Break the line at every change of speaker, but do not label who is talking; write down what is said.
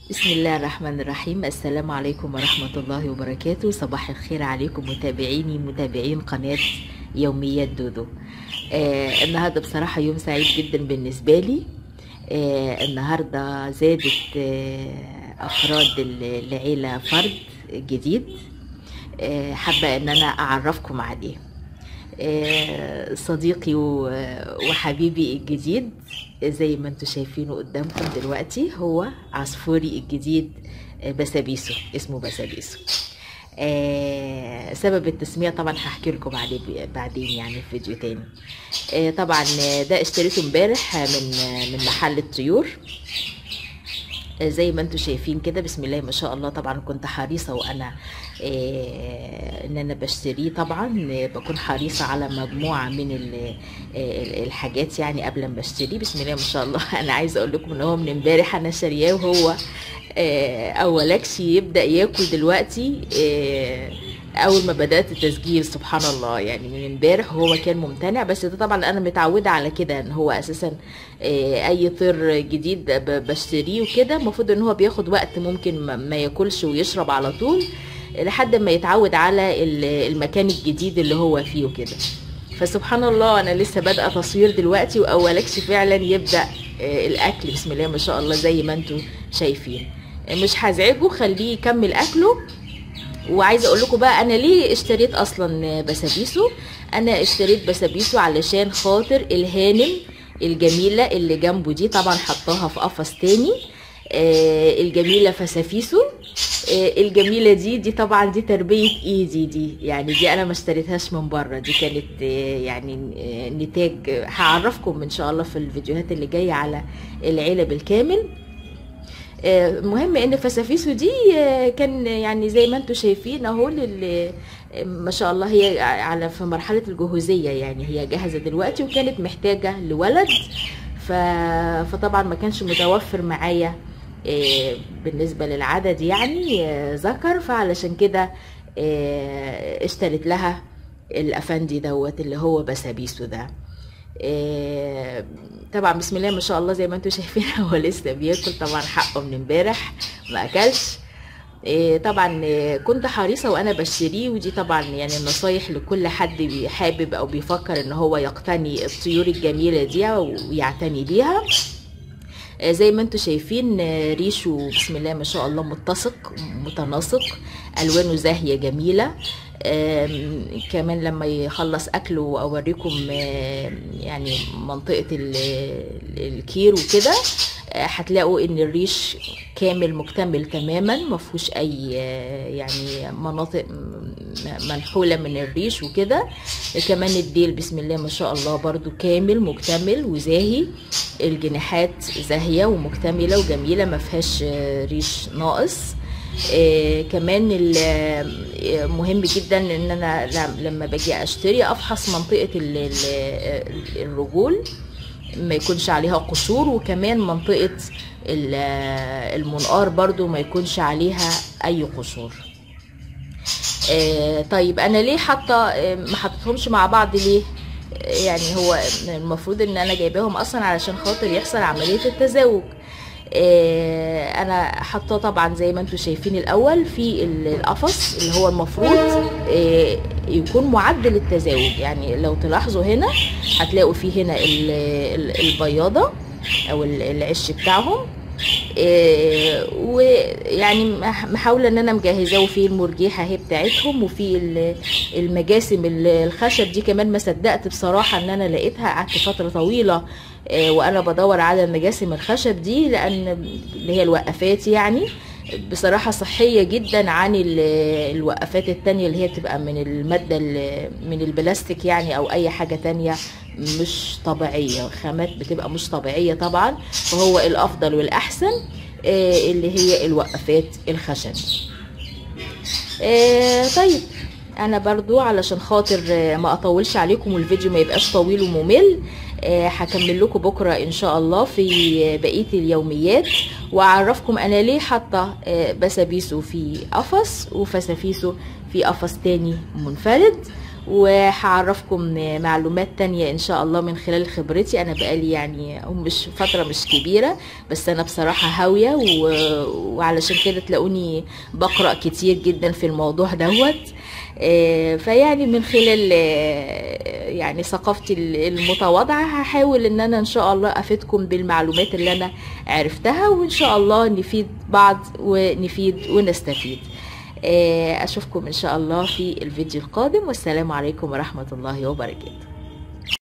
بسم الله الرحمن الرحيم السلام عليكم ورحمة الله وبركاته صباح الخير عليكم متابعيني متابعين قناة يوميات دودو آه النهاردة بصراحة يوم سعيد جدا بالنسبة لي آه النهاردة زادت آه أفراد العيلة فرد جديد آه حابة إن أنا أعرفكم عليه آه، صديقي و- وحبيبي الجديد زي ما انتم شايفينه قدامكم دلوقتي هو عصفوري الجديد آه، بسابيسو اسمه بسابيسو آه، سبب التسمية طبعا هحكي لكم عليه ب- بعدين يعني في فيديو تاني آه، طبعا آه، ده اشتريته امبارح من آه، من محل الطيور آه، زي ما انتم شايفين كده بسم الله ما شاء الله طبعا كنت حريصه وانا آه، ان انا بشتريه طبعا آه، بكون حريصه على مجموعه من ال- آه، الحاجات يعني قبل ما اشتريه بسم الله ما شاء الله انا عايزه اقول لكم ان هو من امبارح انا شارياه وهو آه، اولكش يبدا ياكل دلوقتي آه، اول ما بدات التسجيل سبحان الله يعني من امبارح هو كان ممتنع بس ده طبعا انا متعوده على كده ان هو اساسا آه، اي طير جديد ب- بشتريه وكده المفروض ان هو بياخد وقت ممكن ما- ما ياكلش ويشرب على طول لحد ما يتعود على ال- المكان الجديد اللي هو فيه وكده فسبحان الله انا لسه بادئه تصوير دلوقتي واولكش فعلا يبدا آه، الاكل بسم الله ما شاء الله زي ما انتم شايفين آه، مش هزعجه خليه يكمل اكله وعايزه اقول لكم بقى انا ليه اشتريت اصلا بسابيسو انا اشتريت بسابيسو علشان خاطر الهانم الجميله اللي جنبه دي طبعا حطاها في قفص تاني آه الجميله فسافيسو آه الجميله دي دي طبعا دي تربيه ايدي دي يعني دي انا ما اشتريتهاش من بره دي كانت آه يعني آه نتاج هعرفكم ان شاء الله في الفيديوهات اللي جايه على العيله بالكامل آه، مهم ان فسافيسو دي آه، كان يعني زي ما انتم شايفين اهو لل- ما شاء الله هي على في مرحله الجهوزيه يعني هي جاهزه دلوقتي وكانت محتاجه لولد ف... فطبعا ما كانش متوفر معايا آه، بالنسبه للعدد يعني آه، ذكر فعلشان كده آه، اشتريت لها الافندي دوت اللي هو بسابيسو ده آه، طبعا بسم الله ما شاء الله زي ما انتم شايفين هو لسه بياكل طبعا حقه من امبارح ما اكلش آه، طبعا آه، كنت حريصه وانا بشتريه ودي طبعا يعني النصايح لكل حد بي- حابب او بيفكر ان هو يقتني الطيور الجميله دي ويعتني بيها آه، زي ما انتم شايفين آه، ريشه بسم الله ما شاء الله متسق متناسق الوانه زاهيه جميله آم، كمان لما يخلص اكله اوريكم آم، يعني منطقه ال- ال- الكير وكده آه، هتلاقوا ان الريش كامل مكتمل تماما ما فيهوش اي آه، يعني مناطق م- منحوله من الريش وكده كمان الديل بسم الله ما شاء الله برضو كامل مكتمل وزاهي الجناحات زاهيه ومكتمله وجميله ما فيهاش آه، ريش ناقص آه كمان ال- آه، مهم جدا ان انا لم- لما باجي اشتري افحص منطقه ال- ال- الرجول ما يكونش عليها قشور وكمان منطقه ال- آه، المنقار برضو ما يكونش عليها اي قشور آه، طيب انا ليه حاطه آه، ما حطيتهمش مع بعض ليه آه، يعني هو المفروض ان انا جايباهم اصلا علشان خاطر يحصل عمليه التزاوج آه، انا حاطاه طبعا زي ما انتم شايفين الاول في ال- القفص اللي هو المفروض آه، يكون معد للتزاوج يعني لو تلاحظوا هنا هتلاقوا فيه هنا ال- ال- البياضه او ال- العش بتاعهم إيه، ويعني مح- محاولة ان انا مجهزاه وفي المرجيحة اهي بتاعتهم وفي ال- المجاسم ال- الخشب دي كمان ما صدقت بصراحة ان انا لقيتها قعدت فترة طويلة إيه، وانا بدور على المجاسم الخشب دي لان اللي هي الوقفات يعني بصراحة صحية جدا عن ال- الوقفات التانية اللي هي بتبقى من المادة ال- من البلاستيك يعني او اي حاجة تانية مش طبيعية خامات بتبقى مش طبيعية طبعا فهو الافضل والاحسن آه، اللي هي الوقفات الخشب آه، طيب انا برضو علشان خاطر آه، ما اطولش عليكم والفيديو ما يبقاش طويل وممل آه، هكمل لكم بكره ان شاء الله في بقيه اليوميات واعرفكم انا ليه حاطه آه، بسابيسو في قفص وفسافيسو في قفص تاني منفرد وهعرفكم معلومات تانية ان شاء الله من خلال خبرتي انا بقالي يعني مش فترة مش كبيرة بس انا بصراحة هاوية و... وعلشان كده تلاقوني بقرأ كتير جدا في الموضوع دوت آه، فيعني من خلال آه، يعني ثقافتي المتواضعة هحاول ان انا ان شاء الله افيدكم بالمعلومات اللي انا عرفتها وان شاء الله نفيد بعض ونفيد ونستفيد آه، اشوفكم ان شاء الله في الفيديو القادم والسلام عليكم ورحمة الله وبركاته